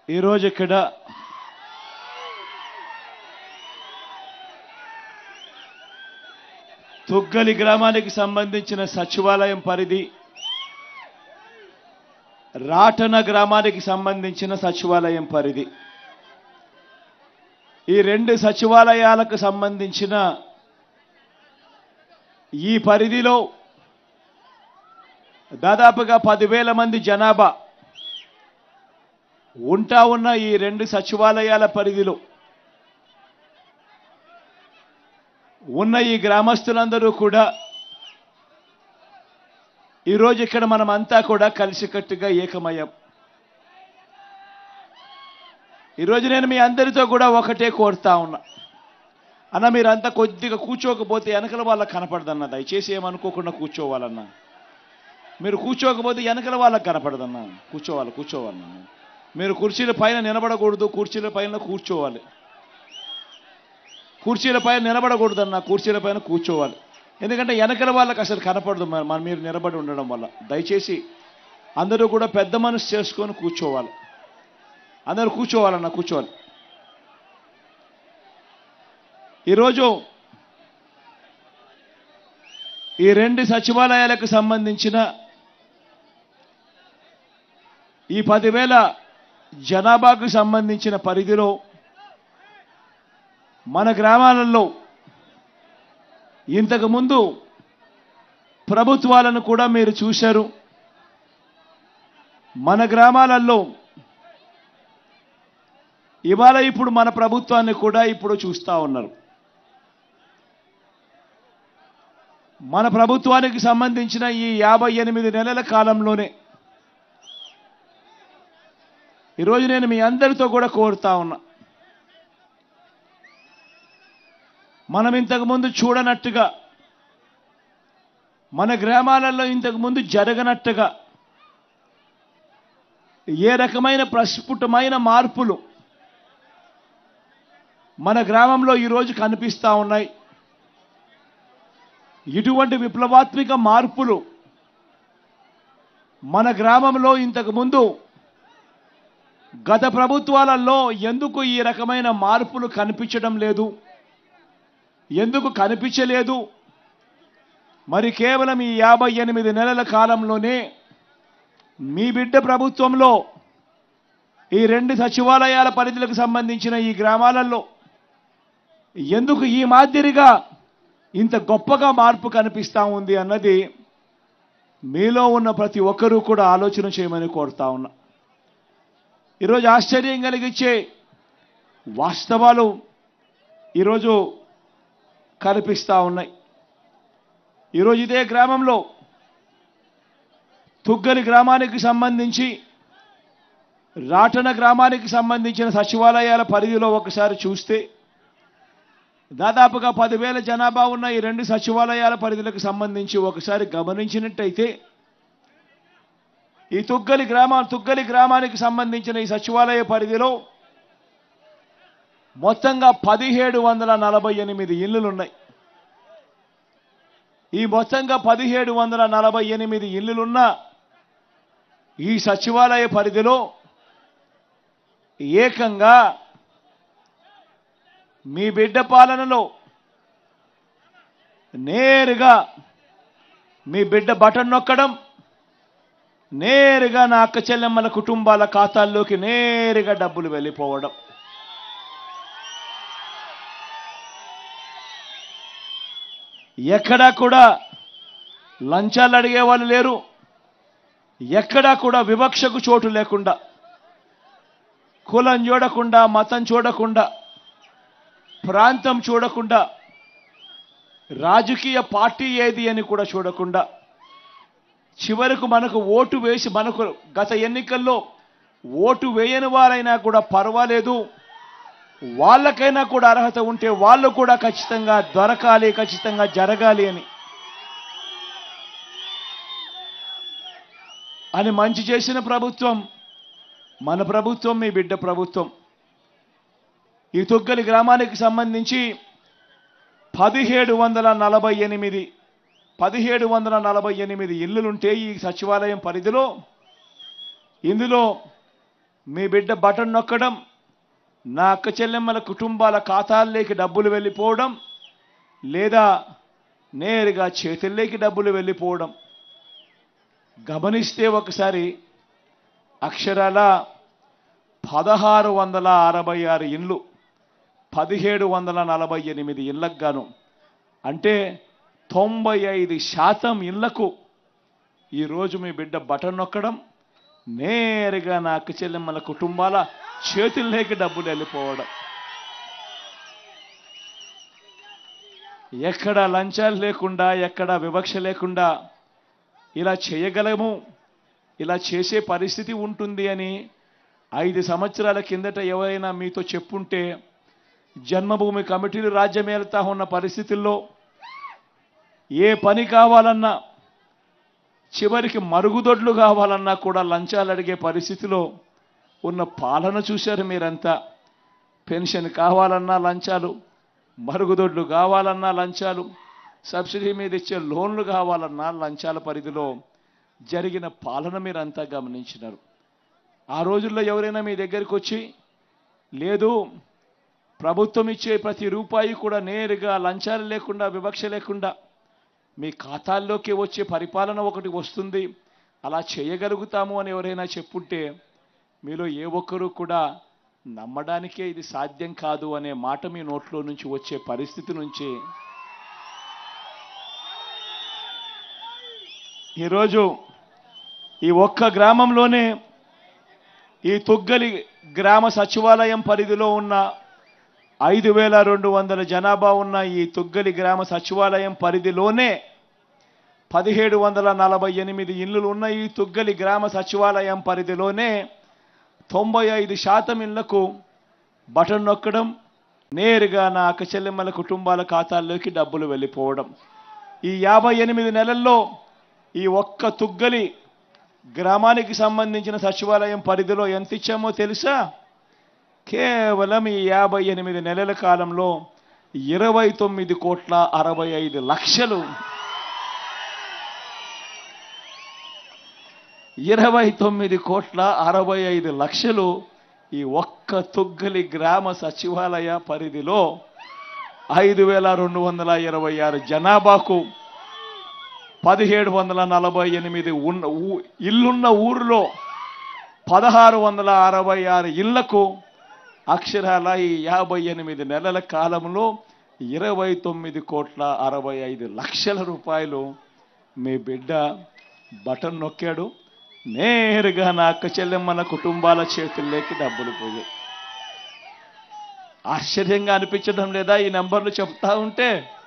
ఈరోజు ఇక్కడ తుగ్గలి గ్రామానికి సంబంధించిన సచివాలయం పరిధి రాటన గ్రామానికి సంబంధించిన సచివాలయం పరిధి ఈ రెండు సచివాలయాలకు సంబంధించిన ఈ పరిధిలో దాదాపుగా పదివేల మంది జనాభా ఉంటా ఉన్న ఈ రెండు సచివాలయాల పరిధిలో ఉన్న ఈ గ్రామస్తులందరూ కూడా ఈరోజు ఇక్కడ మనం అంతా కూడా కలిసికట్టుగా ఏకమయ్యాం ఈరోజు నేను మీ అందరితో కూడా ఒకటే కోరుతా ఉన్నా అన్న మీరంతా కొద్దిగా కూర్చోకపోతే వెనకల వాళ్ళకి కనపడదన్న దయచేసి ఏమనుకోకుండా కూర్చోవాలన్నా మీరు కూర్చోకపోతే వెనకల వాళ్ళకి కనపడదన్నా కూర్చోవాలి కూర్చోవాలన్నా మీరు కుర్చీల పైన నిలబడకూడదు కుర్చీల పైన కూర్చోవాలి కుర్చీల పైన నిలబడకూడదన్న కుర్చీల పైన కూర్చోవాలి ఎందుకంటే వెనకల వాళ్ళకి అసలు కనపడదు మన మన మీరు నిలబడి ఉండడం వల్ల దయచేసి అందరూ కూడా పెద్ద మనసు చేసుకొని కూర్చోవాలి అందరూ కూర్చోవాలన్న కూర్చోవాలి ఈరోజు ఈ రెండు సచివాలయాలకు సంబంధించిన ఈ పదివేల జనాభాకు సంబంధించిన పరిధిలో మన గ్రామాలలో ఇంతకు ముందు ప్రభుత్వాలను కూడా మీరు చూశారు మన గ్రామాలలో ఇవాళ ఇప్పుడు మన ప్రభుత్వాన్ని కూడా ఇప్పుడు చూస్తూ ఉన్నారు మన ప్రభుత్వానికి సంబంధించిన ఈ యాభై ఎనిమిది నెలల కాలంలోనే ఈరోజు నేను మీ అందరితో కూడా కోరుతా ఉన్నా మనం ఇంతకు ముందు చూడనట్టుగా మన గ్రామాలలో ఇంతకు ముందు జరగనట్టుగా ఏ రకమైన ప్రస్ఫుటమైన మార్పులు మన గ్రామంలో ఈరోజు కనిపిస్తూ ఉన్నాయి ఇటువంటి విప్లవాత్మక మార్పులు మన గ్రామంలో ఇంతకు ముందు గత ప్రభుత్వాలలో ఎందుకు ఈ రకమైన మార్పులు కనిపించడం లేదు ఎందుకు కనిపించలేదు మరి కేవలం ఈ యాభై ఎనిమిది నెలల కాలంలోనే మీ బిడ్డ ప్రభుత్వంలో ఈ రెండు సచివాలయాల పరిధులకు సంబంధించిన ఈ గ్రామాలలో ఎందుకు ఈ మాదిరిగా ఇంత గొప్పగా మార్పు కనిపిస్తూ ఉంది అన్నది మీలో ఉన్న ప్రతి ఒక్కరూ కూడా ఆలోచన చేయమని కోరుతా ఉన్నా ఈరోజు ఆశ్చర్యం కలిగించే వాస్తవాలు ఈరోజు కనిపిస్తూ ఉన్నాయి ఈరోజు ఇదే గ్రామంలో తుగ్గలి గ్రామానికి సంబంధించి రాటన గ్రామానికి సంబంధించిన సచివాలయాల పరిధిలో ఒకసారి చూస్తే దాదాపుగా పదివేల జనాభా ఉన్న ఈ రెండు సచివాలయాల పరిధులకు సంబంధించి ఒకసారి గమనించినట్టయితే ఈ తుగ్గలి గ్రామా తుగ్గలి గ్రామానికి సంబంధించిన ఈ సచివాలయ పరిధిలో మొత్తంగా పదిహేడు వందల నలభై ఎనిమిది ఇల్లులున్నాయి ఈ మొత్తంగా పదిహేడు వందల నలభై ఎనిమిది ఇల్లులున్న ఈ సచివాలయ పరిధిలో ఏకంగా మీ బిడ్డ పాలనలో నేరుగా మీ బిడ్డ బటన్ నొక్కడం నేరుగా నా అక్క చెల్లెమ్మల కుటుంబాల ఖాతాల్లోకి నేరుగా డబ్బులు వెళ్ళిపోవడం ఎక్కడా కూడా లంచాలు అడిగే వాళ్ళు లేరు ఎక్కడా కూడా వివక్షకు చోటు లేకుండా కులం చూడకుండా మతం చూడకుండా ప్రాంతం చూడకుండా రాజకీయ పార్టీ ఏది అని కూడా చూడకుండా చివరకు మనకు ఓటు వేసి మనకు గత ఎన్నికల్లో ఓటు వేయని వారైనా కూడా పర్వాలేదు వాళ్ళకైనా కూడా అర్హత ఉంటే వాళ్ళు కూడా ఖచ్చితంగా దొరకాలి ఖచ్చితంగా జరగాలి అని అని మంచి చేసిన ప్రభుత్వం మన ప్రభుత్వం మీ బిడ్డ ప్రభుత్వం ఈ తొగ్గలి గ్రామానికి సంబంధించి పదిహేడు వందల నలభై ఎనిమిది పదిహేడు వందల నలభై ఎనిమిది ఇల్లులుంటే ఈ సచివాలయం పరిధిలో ఇందులో మీ బిడ్డ బటన్ నొక్కడం నా అక్క చెల్లెమ్మల కుటుంబాల ఖాతాల్లోకి డబ్బులు వెళ్ళిపోవడం లేదా నేరుగా చేతుల్లోకి డబ్బులు వెళ్ళిపోవడం గమనిస్తే ఒకసారి అక్షరాల పదహారు వందల అరవై ఆరు ఇండ్లు పదిహేడు వందల నలభై ఎనిమిది ఇళ్లకు గాను అంటే తొంభై ఐదు శాతం ఇళ్లకు ఈరోజు మీ బిడ్డ బటన్ నొక్కడం నేరుగా నా అక్క చెల్లెమ్మల కుటుంబాల చేతుల్లోకి డబ్బులు వెళ్ళిపోవడం ఎక్కడ లంచాలు లేకుండా ఎక్కడ వివక్ష లేకుండా ఇలా చేయగలము ఇలా చేసే పరిస్థితి ఉంటుంది అని ఐదు సంవత్సరాల కిందట ఎవరైనా మీతో చెప్పుంటే జన్మభూమి కమిటీలు రాజ్యమేలుతా ఉన్న పరిస్థితుల్లో ఏ పని కావాలన్నా చివరికి మరుగుదొడ్లు కావాలన్నా కూడా లంచాలు అడిగే పరిస్థితిలో ఉన్న పాలన చూశారు మీరంతా పెన్షన్ కావాలన్నా లంచాలు మరుగుదొడ్లు కావాలన్నా లంచాలు సబ్సిడీ మీద ఇచ్చే లోన్లు కావాలన్నా లంచాల పరిధిలో జరిగిన పాలన మీరంతా గమనించినారు ఆ రోజుల్లో ఎవరైనా మీ దగ్గరికి వచ్చి లేదు ప్రభుత్వం ఇచ్చే ప్రతి రూపాయి కూడా నేరుగా లంచాలు లేకుండా వివక్ష లేకుండా మీ ఖాతాల్లోకి వచ్చే పరిపాలన ఒకటి వస్తుంది అలా చేయగలుగుతాము అని ఎవరైనా చెప్పుంటే మీలో ఏ ఒక్కరూ కూడా నమ్మడానికే ఇది సాధ్యం కాదు అనే మాట మీ నోట్లో నుంచి వచ్చే పరిస్థితి నుంచి ఈరోజు ఈ ఒక్క గ్రామంలోనే ఈ తుగ్గలి గ్రామ సచివాలయం పరిధిలో ఉన్న ఐదు వేల రెండు వందల జనాభా ఉన్న ఈ తుగ్గలి గ్రామ సచివాలయం పరిధిలోనే పదిహేడు వందల నలభై ఎనిమిది ఇళ్ళు ఉన్న ఈ తుగ్గలి గ్రామ సచివాలయం పరిధిలోనే తొంభై ఐదు శాతం ఇళ్లకు బటన్ నొక్కడం నేరుగా నా అక్క చెల్లెమ్మల కుటుంబాల ఖాతాల్లోకి డబ్బులు వెళ్ళిపోవడం ఈ యాభై ఎనిమిది నెలల్లో ఈ ఒక్క తుగ్గలి గ్రామానికి సంబంధించిన సచివాలయం పరిధిలో ఎంత ఇచ్చామో తెలుసా కేవలం ఈ యాభై ఎనిమిది నెలల కాలంలో ఇరవై తొమ్మిది కోట్ల అరవై ఐదు లక్షలు ఇరవై తొమ్మిది కోట్ల అరవై ఐదు లక్షలు ఈ ఒక్క తుగ్గలి గ్రామ సచివాలయ పరిధిలో ఐదు వేల రెండు వందల ఇరవై ఆరు జనాభాకు పదిహేడు వందల నలభై ఎనిమిది ఉన్న ఊ- ఇల్లున్న ఊరిలో పదహారు వందల అరవై ఆరు ఇళ్లకు అక్షరాల ఈ యాభై ఎనిమిది నెలల కాలంలో ఇరవై తొమ్మిది కోట్ల అరవై ఐదు లక్షల రూపాయలు మీ బిడ్డ బటన్ నొక్కాడు నేరుగా నా అక్క చెల్లెమ్మల కుటుంబాల చేతుల్లోకి డబ్బులు పోయాయి ఆశ్చర్యంగా అనిపించడం లేదా ఈ నంబర్లు చెప్తా ఉంటే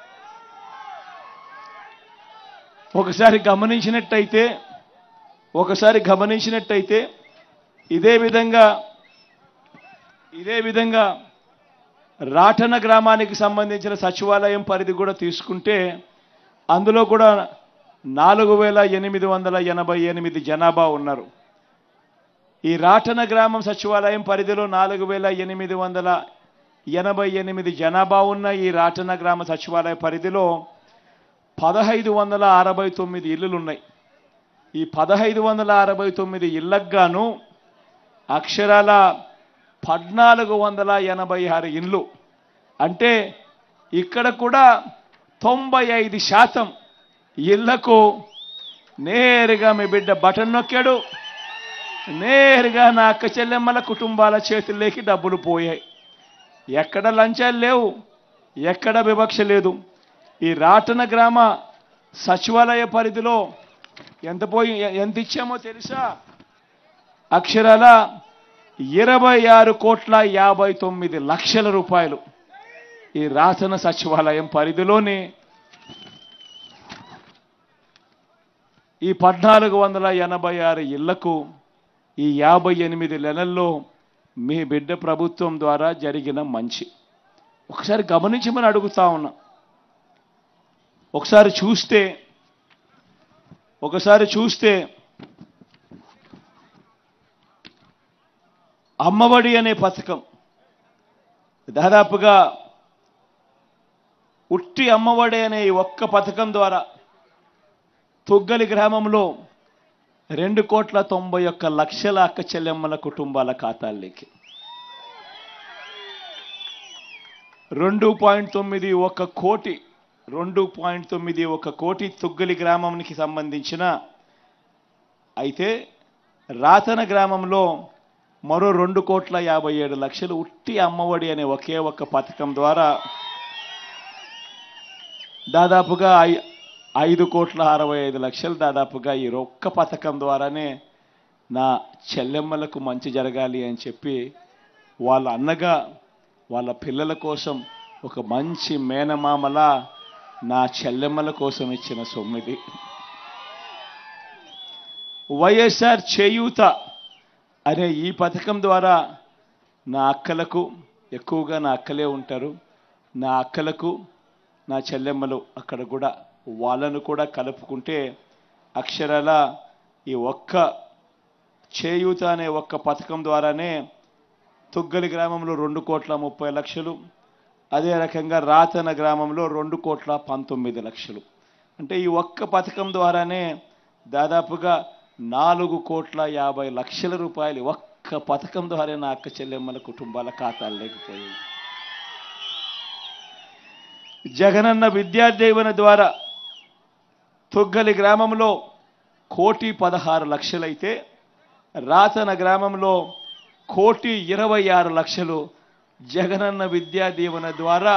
ఒకసారి గమనించినట్టయితే ఒకసారి గమనించినట్టయితే ఇదే విధంగా ఇదే విధంగా రాటన గ్రామానికి సంబంధించిన సచివాలయం పరిధి కూడా తీసుకుంటే అందులో కూడా నాలుగు వేల ఎనిమిది వందల ఎనభై ఎనిమిది జనాభా ఉన్నారు ఈ రాటన గ్రామం సచివాలయం పరిధిలో నాలుగు వేల ఎనిమిది వందల ఎనభై ఎనిమిది జనాభా ఉన్న ఈ రాటన గ్రామ సచివాలయ పరిధిలో పదహైదు వందల అరవై తొమ్మిది ఇల్లులు ఉన్నాయి ఈ పదహైదు వందల అరవై తొమ్మిది ఇళ్లకు గాను అక్షరాల పద్నాలుగు వందల ఎనభై ఆరు ఇండ్లు అంటే ఇక్కడ కూడా తొంభై ఐదు శాతం ఇళ్లకు నేరుగా మీ బిడ్డ బటన్ నొక్కాడు నేరుగా నా అక్క చెల్లెమ్మల కుటుంబాల చేతుల్లోకి డబ్బులు పోయాయి ఎక్కడ లంచాలు లేవు ఎక్కడ వివక్ష లేదు ఈ రాటన గ్రామ సచివాలయ పరిధిలో ఎంత పోయి ఎంత ఇచ్చామో తెలుసా అక్షరాల ఇరవై ఆరు కోట్ల యాభై తొమ్మిది లక్షల రూపాయలు ఈ రాతన సచివాలయం పరిధిలోని ఈ పద్నాలుగు వందల ఎనభై ఆరు ఇళ్లకు ఈ యాభై ఎనిమిది నెలల్లో మీ బిడ్డ ప్రభుత్వం ద్వారా జరిగిన మంచి ఒకసారి గమనించమని అడుగుతా ఉన్నా ఒకసారి చూస్తే ఒకసారి చూస్తే అమ్మఒడి అనే పథకం దాదాపుగా ఉట్టి అమ్మఒడి అనే ఈ ఒక్క పథకం ద్వారా తొగ్గలి గ్రామంలో రెండు కోట్ల తొంభై ఒక్క లక్షల అక్క చెల్లెమ్మల కుటుంబాల ఖాతాల్లోకి రెండు పాయింట్ తొమ్మిది ఒక కోటి రెండు పాయింట్ తొమ్మిది ఒక కోటి తుగ్గలి గ్రామానికి సంబంధించిన అయితే రాతన గ్రామంలో మరో రెండు కోట్ల యాభై ఏడు లక్షలు ఉట్టి అమ్మఒడి అనే ఒకే ఒక్క పథకం ద్వారా దాదాపుగా ఐ- ఐదు కోట్ల అరవై ఐదు లక్షలు దాదాపుగా ఈ ఒక్క పథకం ద్వారానే నా చెల్లెమ్మలకు మంచి జరగాలి అని చెప్పి వాళ్ళ అన్నగా వాళ్ళ పిల్లల కోసం ఒక మంచి మేనమామలా నా చెల్లెమ్మల కోసం ఇచ్చిన సొమ్మిది వైఎస్ఆర్ చేయూత అనే ఈ పథకం ద్వారా నా అక్కలకు ఎక్కువగా నా అక్కలే ఉంటారు నా అక్కలకు నా చెల్లెమ్మలు అక్కడ కూడా వాళ్ళను కూడా కలుపుకుంటే అక్షరాల ఈ ఒక్క చేయూత అనే ఒక్క పథకం ద్వారానే తుగ్గలి గ్రామంలో రెండు కోట్ల ముప్పై లక్షలు అదే రకంగా రాతన గ్రామంలో రెండు కోట్ల పంతొమ్మిది లక్షలు అంటే ఈ ఒక్క పథకం ద్వారానే దాదాపుగా నాలుగు కోట్ల యాభై లక్షల రూపాయలు ఒక్క పథకం ద్వారా నా అక్క చెల్లెమ్మల కుటుంబాల ఖాతాలు లేకపోయింది జగనన్న విద్యాదీవెన ద్వారా తుగ్గలి గ్రామంలో కోటి పదహారు లక్షలైతే రాతన గ్రామంలో కోటి ఇరవై ఆరు లక్షలు జగనన్న విద్యా దీవెన ద్వారా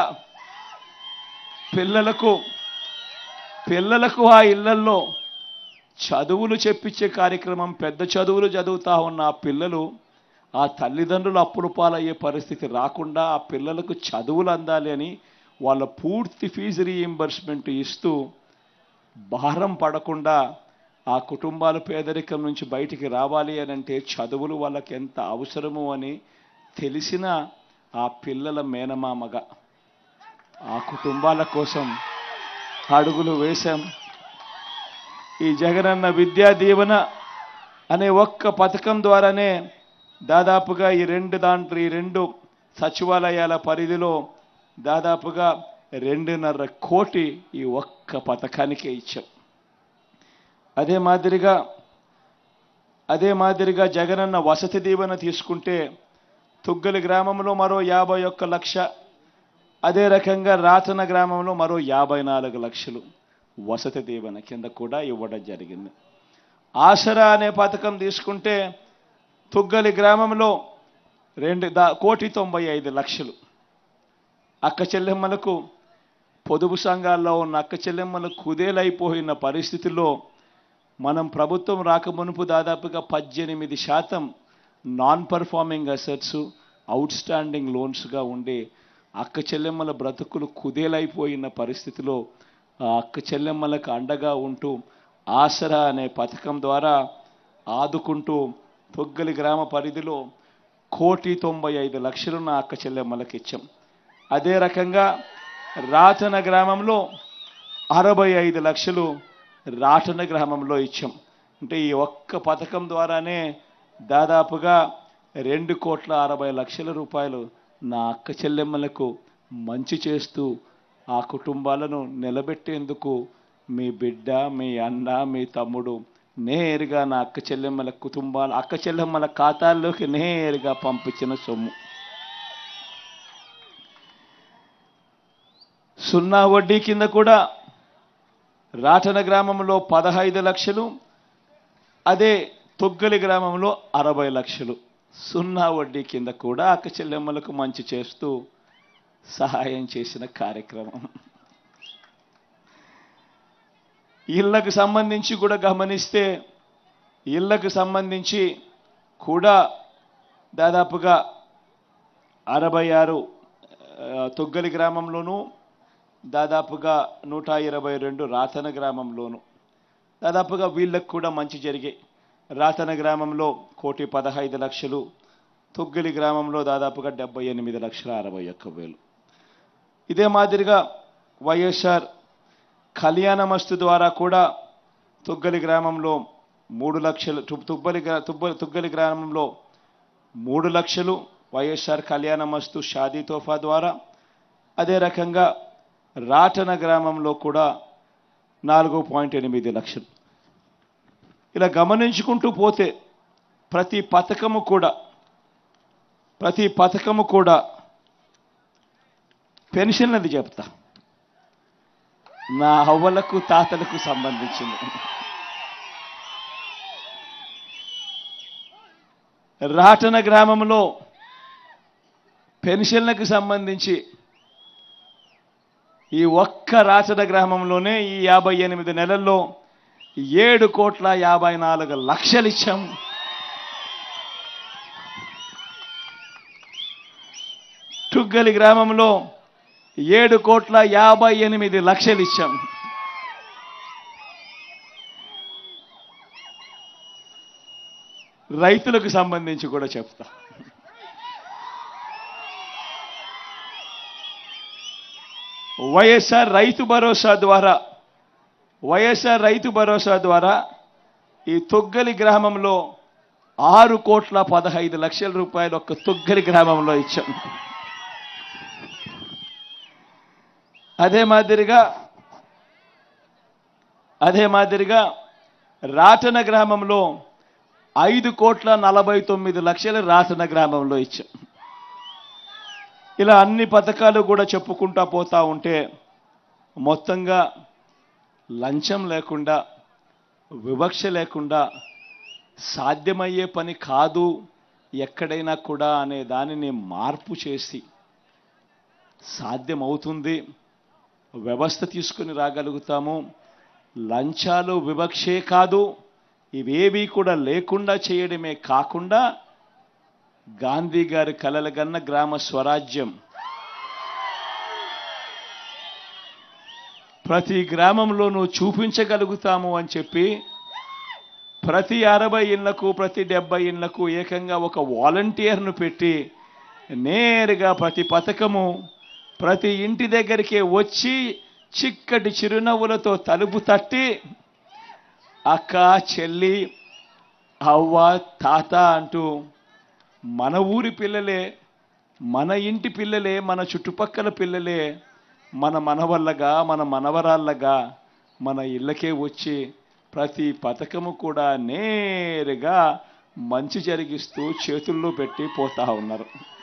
పిల్లలకు పిల్లలకు ఆ ఇళ్లల్లో చదువులు చెప్పించే కార్యక్రమం పెద్ద చదువులు చదువుతా ఉన్న ఆ పిల్లలు ఆ తల్లిదండ్రులు అప్పులు పాలయ్యే పరిస్థితి రాకుండా ఆ పిల్లలకు చదువులు అందాలి అని వాళ్ళ పూర్తి ఫీజు రీయింబర్స్మెంట్ ఇస్తూ భారం పడకుండా ఆ కుటుంబాల పేదరికం నుంచి బయటికి రావాలి అని అంటే చదువులు వాళ్ళకి ఎంత అవసరము అని తెలిసిన ఆ పిల్లల మేనమామగా ఆ కుటుంబాల కోసం అడుగులు వేశాం ఈ జగనన్న విద్యా దీవెన అనే ఒక్క పథకం ద్వారానే దాదాపుగా ఈ రెండు దాంట్లో ఈ రెండు సచివాలయాల పరిధిలో దాదాపుగా రెండున్నర కోటి ఈ ఒక్క పథకానికే ఇచ్చాం అదే మాదిరిగా అదే మాదిరిగా జగనన్న వసతి దీవెన తీసుకుంటే తుగ్గలి గ్రామంలో మరో యాభై ఒక్క లక్ష అదే రకంగా రాతన గ్రామంలో మరో యాభై నాలుగు లక్షలు వసతి దీవెన కింద కూడా ఇవ్వడం జరిగింది ఆసరా అనే పథకం తీసుకుంటే తుగ్గలి గ్రామంలో రెండు దా కోటి తొంభై ఐదు లక్షలు అక్క చెల్లెమ్మలకు పొదుపు సంఘాల్లో ఉన్న అక్క చెల్లెమ్మలు కుదేలైపోయిన పరిస్థితిలో మనం ప్రభుత్వం రాకమునుపు దాదాపుగా పద్దెనిమిది శాతం నాన్ పర్ఫార్మింగ్ అసెట్స్ అవుట్ స్టాండింగ్ లోన్స్గా ఉండి అక్క చెల్లెమ్మల బ్రతుకులు కుదేలైపోయిన పరిస్థితిలో ఆ అక్క చెల్లెమ్మలకు అండగా ఉంటూ ఆసరా అనే పథకం ద్వారా ఆదుకుంటూ తొగ్గలి గ్రామ పరిధిలో కోటి తొంభై ఐదు లక్షలు నా అక్క చెల్లెమ్మలకు ఇచ్చాం అదే రకంగా రాతన గ్రామంలో అరవై ఐదు లక్షలు రాటన గ్రామంలో ఇచ్చాం అంటే ఈ ఒక్క పథకం ద్వారానే దాదాపుగా రెండు కోట్ల అరవై లక్షల రూపాయలు నా అక్క చెల్లెమ్మలకు మంచి చేస్తూ ఆ కుటుంబాలను నిలబెట్టేందుకు మీ బిడ్డ మీ అన్న మీ తమ్ముడు నేరుగా నా అక్క చెల్లెమ్మల కుటుంబాల అక్క చెల్లెమ్మల ఖాతాల్లోకి నేరుగా పంపించిన సొమ్ము సున్నా వడ్డీ కింద కూడా రాటన గ్రామంలో పదహైదు లక్షలు అదే తొగ్గలి గ్రామంలో అరవై లక్షలు సున్నా వడ్డీ కింద కూడా అక్క చెల్లెమ్మలకు మంచి చేస్తూ సహాయం చేసిన కార్యక్రమం ఇళ్లకు సంబంధించి కూడా గమనిస్తే ఇళ్లకు సంబంధించి కూడా దాదాపుగా అరవై ఆరు ఆ, తొగ్గలి గ్రామంలోనూ దాదాపుగా నూట ఇరవై రెండు రాతన గ్రామంలోను దాదాపుగా వీళ్ళకు కూడా మంచి జరిగాయి రాతన గ్రామంలో కోటి పదహైదు లక్షలు తొగ్గిలి గ్రామంలో దాదాపుగా డెబ్బై ఎనిమిది లక్షల అరవై ఒక్క వేలు ఇదే మాదిరిగా వైఎస్ఆర్ కళ్యాణమస్తు ద్వారా కూడా తుగ్గలి గ్రామంలో మూడు లక్షలు తుబ్- తుబ్బలి గ్రా- తుబ్బ తుగ్గలి గ్రామంలో మూడు లక్షలు వైఎస్ఆర్ కళ్యాణమస్తు షాదీ తోఫా ద్వారా అదే రకంగా రాటన గ్రామంలో కూడా నాలుగు పాయింట్ ఎనిమిది లక్షలు ఇలా గమనించుకుంటూ పోతే ప్రతి పథకము కూడా ప్రతి పథకము కూడా పెన్షన్లది చెప్తా నా అవ్వలకు తాతలకు సంబంధించింది రాటన గ్రామంలో పెన్షన్లకు సంబంధించి ఈ ఒక్క రాచన గ్రామంలోనే ఈ యాభై ఎనిమిది నెలల్లో ఏడు కోట్ల యాభై నాలుగు లక్షలు ఇచ్చాం టుగ్గలి గ్రామంలో ఏడు కోట్ల యాభై ఎనిమిది లక్షలు ఇచ్చాం రైతులకు సంబంధించి కూడా చెప్తా వైఎస్ఆర్ రైతు భరోసా ద్వారా వైఎస్ఆర్ రైతు భరోసా ద్వారా ఈ తొగ్గలి గ్రామంలో ఆరు కోట్ల పదహైదు లక్షల రూపాయలు ఒక్క తొగ్గలి గ్రామంలో ఇచ్చాం అదే మాదిరిగా అదే మాదిరిగా రాటన గ్రామంలో ఐదు కోట్ల నలభై తొమ్మిది లక్షలు రాటన గ్రామంలో ఇచ్చాం ఇలా అన్ని పథకాలు కూడా చెప్పుకుంటా పోతా ఉంటే మొత్తంగా లంచం లేకుండా వివక్ష లేకుండా సాధ్యమయ్యే పని కాదు ఎక్కడైనా కూడా అనే దానిని మార్పు చేసి సాధ్యమవుతుంది వ్యవస్థ తీసుకుని రాగలుగుతాము లంచాలు వివక్షే కాదు ఇవేవి కూడా లేకుండా చేయడమే కాకుండా గాంధీ గారి కలలగన్న గ్రామ స్వరాజ్యం ప్రతి గ్రామంలోనూ చూపించగలుగుతాము అని చెప్పి ప్రతి అరవై ఇళ్లకు ప్రతి డెబ్బై ఇళ్లకు ఏకంగా ఒక వాలంటీర్ను పెట్టి నేరుగా ప్రతి పథకము ప్రతి ఇంటి దగ్గరికి వచ్చి చిక్కటి చిరునవ్వులతో తలుపు తట్టి అక్క చెల్లి అవ్వ తాత అంటూ మన ఊరి పిల్లలే మన ఇంటి పిల్లలే మన చుట్టుపక్కల పిల్లలే మన మనవల్లగా మన మనవరాళ్ళగా మన ఇళ్ళకే వచ్చి ప్రతి పథకము కూడా నేరుగా మంచి జరిగిస్తూ చేతుల్లో పెట్టి పోతా ఉన్నారు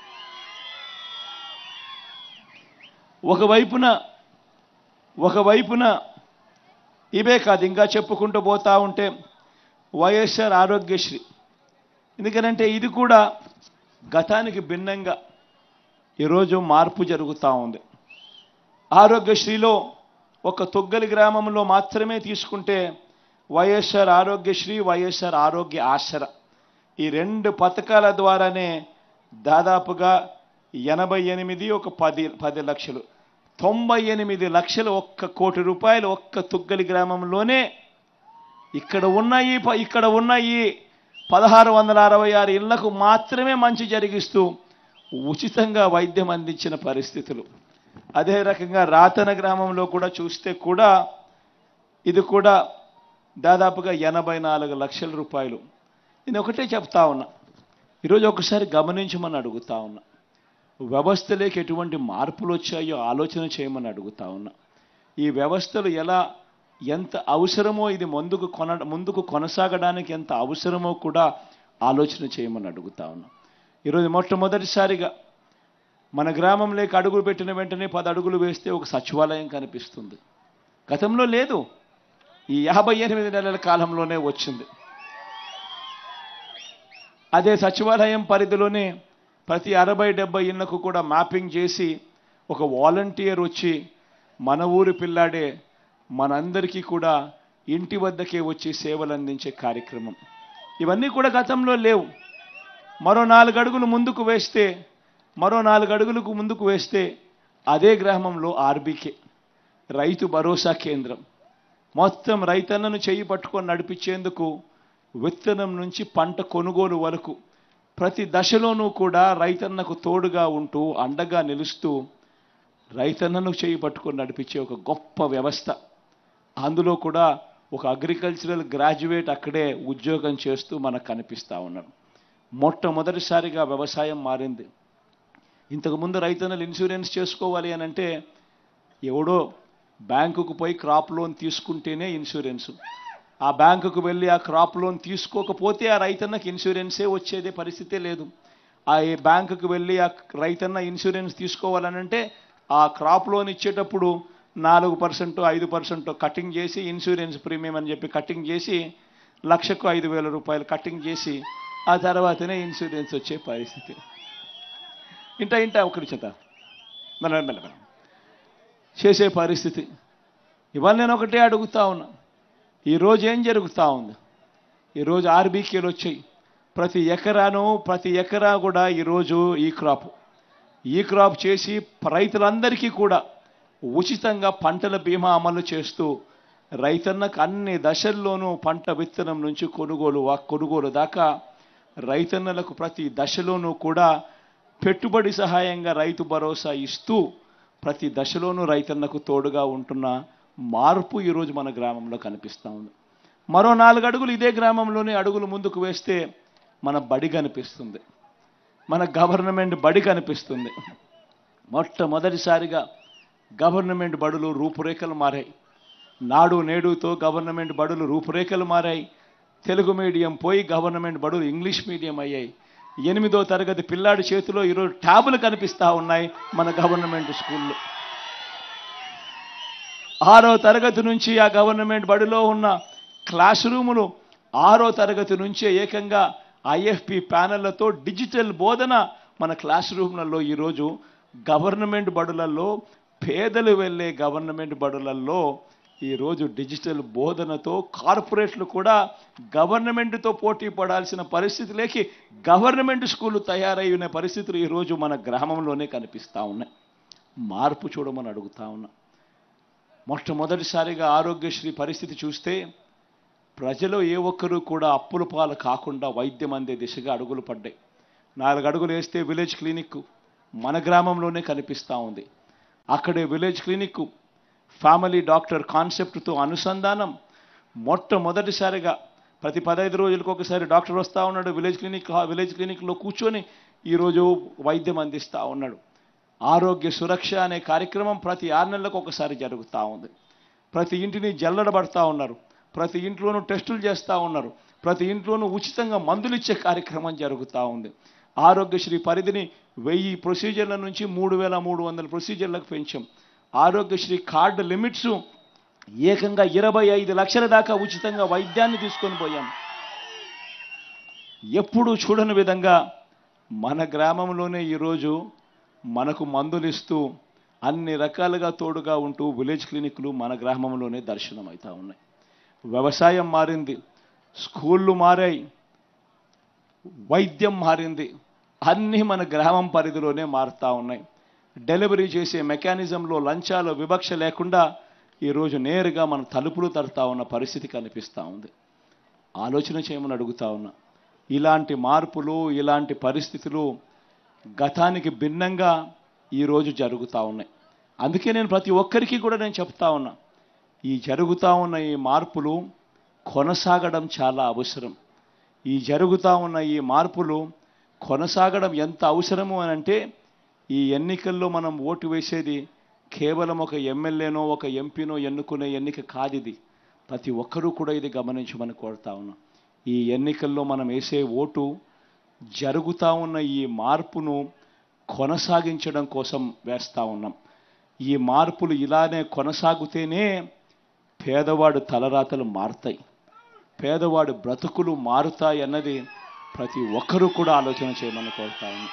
ఒకవైపున ఒకవైపున ఇవే కాదు ఇంకా చెప్పుకుంటూ పోతా ఉంటే వైఎస్ఆర్ ఆరోగ్యశ్రీ ఎందుకనంటే ఇది కూడా గతానికి భిన్నంగా ఈరోజు మార్పు జరుగుతూ ఉంది ఆరోగ్యశ్రీలో ఒక తొగ్గలి గ్రామంలో మాత్రమే తీసుకుంటే వైఎస్ఆర్ ఆరోగ్యశ్రీ వైఎస్ఆర్ ఆరోగ్య ఆసర ఈ రెండు పథకాల ద్వారానే దాదాపుగా ఎనభై ఎనిమిది ఒక పది పది లక్షలు తొంభై ఎనిమిది లక్షలు ఒక్క కోటి రూపాయలు ఒక్క తుగ్గలి గ్రామంలోనే ఇక్కడ ఉన్నాయి ప- ఇక్కడ ఉన్నాయి పదహారు వందల అరవై ఆరు ఇళ్లకు మాత్రమే మంచి జరిగిస్తూ ఉచితంగా వైద్యం అందించిన పరిస్థితులు అదే రకంగా రాతన గ్రామంలో కూడా చూస్తే కూడా ఇది కూడా దాదాపుగా ఎనభై నాలుగు లక్షల రూపాయలు నేను ఒకటే చెప్తా ఉన్నా ఈరోజు ఒకసారి గమనించమని అడుగుతా ఉన్నా వ్యవస్థలోకి ఎటువంటి మార్పులు వచ్చాయో ఆలోచన చేయమని అడుగుతా ఉన్నా ఈ వ్యవస్థలు ఎలా ఎంత అవసరమో ఇది ముందుకు కొన ముందుకు కొనసాగడానికి ఎంత అవసరమో కూడా ఆలోచన చేయమని అడుగుతా ఉన్నా ఈరోజు మొట్టమొదటిసారిగా మన గ్రామంలోకి అడుగులు పెట్టిన వెంటనే పది అడుగులు వేస్తే ఒక సచివాలయం కనిపిస్తుంది గతంలో లేదు ఈ యాభై ఎనిమిది నెలల కాలంలోనే వచ్చింది అదే సచివాలయం పరిధిలోనే ప్రతి అరవై డెబ్బై ఇళ్లకు కూడా మ్యాపింగ్ చేసి ఒక వాలంటీర్ వచ్చి మన ఊరి పిల్లాడే మనందరికీ కూడా ఇంటి వద్దకే వచ్చి సేవలు అందించే కార్యక్రమం ఇవన్నీ కూడా గతంలో లేవు మరో నాలుగు అడుగులు ముందుకు వేస్తే మరో నాలుగు అడుగులకు ముందుకు వేస్తే అదే గ్రామంలో ఆర్బీకే రైతు భరోసా కేంద్రం మొత్తం రైతన్నను చేయి పట్టుకొని నడిపించేందుకు విత్తనం నుంచి పంట కొనుగోలు వరకు ప్రతి దశలోనూ కూడా రైతన్నకు తోడుగా ఉంటూ అండగా నిలుస్తూ రైతన్నను చేయి పట్టుకొని నడిపించే ఒక గొప్ప వ్యవస్థ అందులో కూడా ఒక అగ్రికల్చరల్ గ్రాడ్యుయేట్ అక్కడే ఉద్యోగం చేస్తూ మనకు కనిపిస్తూ ఉన్నాడు మొట్టమొదటిసారిగా వ్యవసాయం మారింది ఇంతకుముందు రైతన్నలు ఇన్సూరెన్స్ చేసుకోవాలి అని అంటే ఎవడో బ్యాంకుకు పోయి క్రాప్ లోన్ తీసుకుంటేనే ఇన్సూరెన్సు ఆ బ్యాంకుకు వెళ్ళి ఆ క్రాప్ లోన్ తీసుకోకపోతే ఆ రైతన్నకి ఇన్సూరెన్సే వచ్చేదే పరిస్థితే లేదు ఆ ఏ బ్యాంకుకు వెళ్ళి ఆ రైతన్న ఇన్సూరెన్స్ తీసుకోవాలనంటే ఆ క్రాప్ లోన్ ఇచ్చేటప్పుడు నాలుగు పర్సెంట్ ఐదు పర్సెంట్ కటింగ్ చేసి ఇన్సూరెన్స్ ప్రీమియం అని చెప్పి కటింగ్ చేసి లక్షకు ఐదు వేల రూపాయలు కటింగ్ చేసి ఆ తర్వాతనే ఇన్సూరెన్స్ వచ్చే పరిస్థితి ఇంట ఇంట ఒకరి చేత మెల్ల మెల్ల మెల్ల. చేసే పరిస్థితి ఇవాళ నేను ఒకటే అడుగుతా ఉన్నా ఈరోజు ఏం జరుగుతూ ఉంది ఈరోజు ఆర్బీకేలు వచ్చాయి ప్రతి ఎకరాను ప్రతి ఎకరా కూడా ఈరోజు ఈ క్రాప్ ఈ క్రాప్ చేసి రైతులందరికీ కూడా ఉచితంగా పంటల బీమా అమలు చేస్తూ రైతన్నకు అన్ని దశల్లోనూ పంట విత్తనం నుంచి కొనుగోలు వా- కొనుగోలు దాకా రైతన్నలకు ప్రతి దశలోనూ కూడా పెట్టుబడి సహాయంగా రైతు భరోసా ఇస్తూ ప్రతి దశలోనూ రైతన్నకు తోడుగా ఉంటున్న మార్పు ఈరోజు మన గ్రామంలో కనిపిస్తూ ఉంది మరో నాలుగు అడుగులు ఇదే గ్రామంలోనే అడుగులు ముందుకు వేస్తే మన బడి కనిపిస్తుంది మన గవర్నమెంట్ బడి కనిపిస్తుంది మొట్టమొదటిసారిగా గవర్నమెంట్ బడులు రూపురేఖలు మారాయి నాడు నేడుతో గవర్నమెంట్ బడులు రూపురేఖలు మారాయి తెలుగు మీడియం పోయి గవర్నమెంట్ బడులు ఇంగ్లీష్ మీడియం అయ్యాయి ఎనిమిదో తరగతి పిల్లాడి చేతిలో ఈరోజు ట్యాబులు కనిపిస్తూ ఉన్నాయి మన గవర్నమెంట్ స్కూల్లో ఆరో తరగతి నుంచి ఆ గవర్నమెంట్ బడిలో ఉన్న క్లాస్ రూములు ఆరో తరగతి నుంచే ఏకంగా ఐఎఫ్పి ప్యానెళ్లతో డిజిటల్ బోధన మన క్లాస్ రూమ్లలో ఈరోజు గవర్నమెంట్ బడులలో పేదలు వెళ్ళే గవర్నమెంట్ బడులలో ఈరోజు డిజిటల్ బోధనతో కార్పొరేట్లు కూడా గవర్నమెంట్తో పోటీ పడాల్సిన పరిస్థితిలోకి గవర్నమెంట్ స్కూళ్ళు తయారయ్యే పరిస్థితులు ఈరోజు మన గ్రామంలోనే కనిపిస్తూ ఉన్నాయి మార్పు చూడమని అడుగుతా ఉన్నా మొట్టమొదటిసారిగా ఆరోగ్యశ్రీ పరిస్థితి చూస్తే ప్రజలు ఏ ఒక్కరూ కూడా అప్పుల పాలు కాకుండా వైద్యం అందే దిశగా అడుగులు పడ్డాయి నాలుగు అడుగులు వేస్తే విలేజ్ క్లినిక్ మన గ్రామంలోనే కనిపిస్తూ ఉంది అక్కడే విలేజ్ క్లినిక్ ఫ్యామిలీ డాక్టర్ కాన్సెప్ట్తో అనుసంధానం మొట్టమొదటిసారిగా ప్రతి పదహైదు రోజులకు ఒకసారి డాక్టర్ వస్తూ ఉన్నాడు విలేజ్ క్లినిక్ విలేజ్ క్లినిక్లో కూర్చొని ఈరోజు వైద్యం అందిస్తూ ఉన్నాడు ఆరోగ్య సురక్ష అనే కార్యక్రమం ప్రతి ఆరు నెలలకు ఒకసారి జరుగుతూ ఉంది ప్రతి ఇంటిని జల్లడబడతా ఉన్నారు ప్రతి ఇంట్లోనూ టెస్టులు చేస్తూ ఉన్నారు ప్రతి ఇంట్లోనూ ఉచితంగా మందులు ఇచ్చే కార్యక్రమం జరుగుతూ ఉంది ఆరోగ్యశ్రీ పరిధిని వెయ్యి ప్రొసీజర్ల నుంచి మూడు వేల మూడు వందల ప్రొసీజర్లకు పెంచాం ఆరోగ్యశ్రీ కార్డు లిమిట్స్ ఏకంగా ఇరవై ఐదు లక్షల దాకా ఉచితంగా వైద్యాన్ని తీసుకొని పోయాం ఎప్పుడూ చూడని విధంగా మన గ్రామంలోనే ఈరోజు మనకు మందులు ఇస్తూ అన్ని రకాలుగా తోడుగా ఉంటూ విలేజ్ క్లినిక్లు మన గ్రామంలోనే దర్శనం అవుతా ఉన్నాయి వ్యవసాయం మారింది స్కూళ్ళు మారాయి వైద్యం మారింది అన్నీ మన గ్రామం పరిధిలోనే మారుతా ఉన్నాయి డెలివరీ చేసే మెకానిజంలో లంచాలు వివక్ష లేకుండా ఈరోజు నేరుగా మన తలుపులు తడతా ఉన్న పరిస్థితి కనిపిస్తూ ఉంది ఆలోచన చేయమని అడుగుతా ఉన్నా ఇలాంటి మార్పులు ఇలాంటి పరిస్థితులు గతానికి భిన్నంగా ఈరోజు జరుగుతూ ఉన్నాయి అందుకే నేను ప్రతి ఒక్కరికి కూడా నేను చెప్తా ఉన్నా ఈ జరుగుతూ ఉన్న ఈ మార్పులు కొనసాగడం చాలా అవసరం ఈ జరుగుతూ ఉన్న ఈ మార్పులు కొనసాగడం ఎంత అవసరము అని అంటే ఈ ఎన్నికల్లో మనం ఓటు వేసేది కేవలం ఒక ఎమ్మెల్యేనో ఒక ఎంపీనో ఎన్నుకునే ఎన్నిక కాదు ఇది ప్రతి ఒక్కరూ కూడా ఇది గమనించమని కోరుతా ఉన్నాం ఈ ఎన్నికల్లో మనం వేసే ఓటు జరుగుతూ ఉన్న ఈ మార్పును కొనసాగించడం కోసం వేస్తా ఉన్నాం ఈ మార్పులు ఇలానే కొనసాగుతేనే పేదవాడు తలరాతలు మారుతాయి పేదవాడు బ్రతుకులు మారుతాయి అన్నది ప్రతి ఒక్కరూ కూడా ఆలోచన చేయమని కోరుతా ఉన్నాం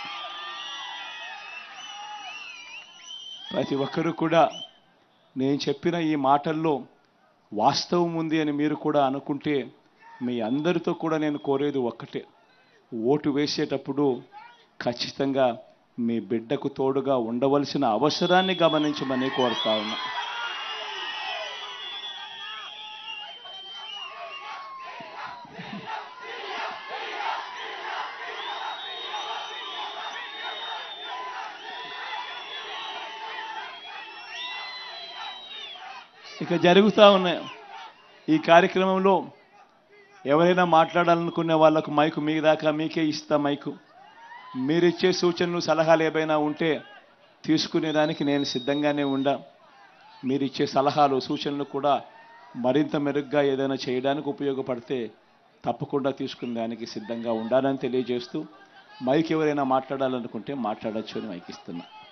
ప్రతి ఒక్కరూ కూడా నేను చెప్పిన ఈ మాటల్లో వాస్తవం ఉంది అని మీరు కూడా అనుకుంటే మీ అందరితో కూడా నేను కోరేది ఒక్కటే ఓటు వేసేటప్పుడు ఖచ్చితంగా మీ బిడ్డకు తోడుగా ఉండవలసిన అవసరాన్ని గమనించమని కోరుతా ఉన్నా ఇక జరుగుతూ ఉన్నాయి ఈ కార్యక్రమంలో ఎవరైనా మాట్లాడాలనుకునే వాళ్ళకు మైకు మీ దాకా మీకే ఇస్తా మైకు మీరిచ్చే సూచనలు సలహాలు ఏవైనా ఉంటే తీసుకునేదానికి నేను సిద్ధంగానే ఉండా మీరిచ్చే సలహాలు సూచనలు కూడా మరింత మెరుగ్గా ఏదైనా చేయడానికి ఉపయోగపడితే తప్పకుండా తీసుకునే దానికి సిద్ధంగా ఉండాలని తెలియజేస్తూ మైక్ ఎవరైనా మాట్లాడాలనుకుంటే మాట్లాడచ్చు అని మైక్ ఇస్తున్నా